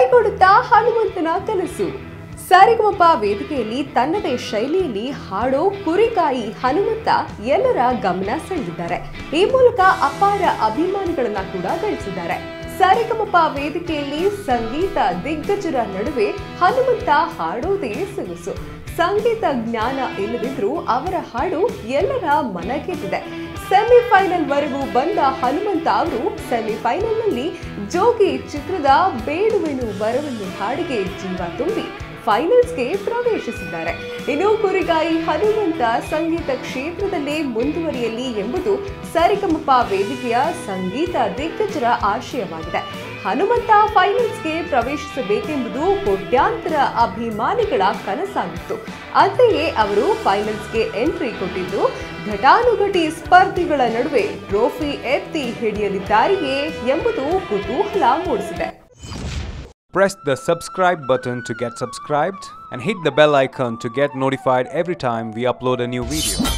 ಕೈಗೊಡುತ್ತಾ ಹನುಮಂತನ ಕನಸು ಸರಿಗಮಪ ವೇದಿಕೆಯಲ್ಲಿ ತನ್ನದೇ ಶೈಲಿಯಲ್ಲಿ ಹಾಡೋ ಕುರಿಕಾಯಿ ಹನುಮಂತ ಎಲ್ಲರ ಗಮನ ಸೆಳೆದಿದ್ದಾರೆ ಈ ಮೂಲಕ ಅಪಾರ ಅಭಿಮಾನಿಗಳನ್ನ ಕೂಡ ಗಳಿಸಿದ್ದಾರೆ ಸರಿಗಮಪ ವೇದಿಕೆಯಲ್ಲಿ ಸಂಗೀತ ದಿಗ್ಗಜರ ನಡುವೆ ಹನುಮಂತ ಹಾಡೋದೇ ಸೊಗಸು ಸಂಗೀತ ಜ್ಞಾನ ಇಲ್ಲದಿದ್ರೂ ಅವರ ಹಾಡು ಎಲ್ಲರ ಮನ ಗೆದ್ದಿದೆ ಸೆಮಿಫೈನಲ್ ವರೆಗೂ ಬಂದ ಹನುಮಂತ ಅವರು ಸೆಮಿಫೈನಲ್ನಲ್ಲಿ ಜೋಗಿ ಚಿತ್ರದ ಬೇಡುವೆನು ಬರವನ್ನು ಹಾಡಿಗೆ ಜೀವ ತುಂಬಿ ಫೈನಲ್ಸ್ಗೆ ಪ್ರವೇಶಿಸಿದ್ದಾರೆ ಇನ್ನು ಕುರಿಗಾಯಿ ಹನುಮಂತ ಸಂಗೀತ ಕ್ಷೇತ್ರದಲ್ಲೇ ಮುಂದುವರಿಯಲಿ ಎಂಬುದು ಸರಿಗಮಪ ವೇದಿಕೆಯ ಸಂಗೀತ ದಿಗ್ಗಜರ ಆಶಯವಾಗಿದೆ ಹನುಮಂತ ಫೈನಲ್ಸ್ಗೆ ಪ್ರವೇಶಿಸಬೇಕೆಂಬುದು ಕೋಟ್ಯಾಂತರ ಅಭಿಮಾನಿಗಳ ಕನಸಾಗಿತ್ತು ಅಂತೆಯೇ ಅವರು ಫೈನಲ್ಸ್ಗೆ ಎಂಟ್ರಿ ಕೊಟ್ಟಿದ್ದು ಘಟಾನುಘಟಿ ಸ್ಪರ್ಧಿಗಳ ನಡುವೆ ಟ್ರೋಫಿ ಎತ್ತಿ ಹಿಡಿಯಲಿದ್ದಾರೆಯೇ ಎಂಬುದು ಕುತೂಹಲ ಮೂಡಿಸಿದೆ Press the subscribe button to get subscribed and hit the bell icon to get notified every time we upload a new video.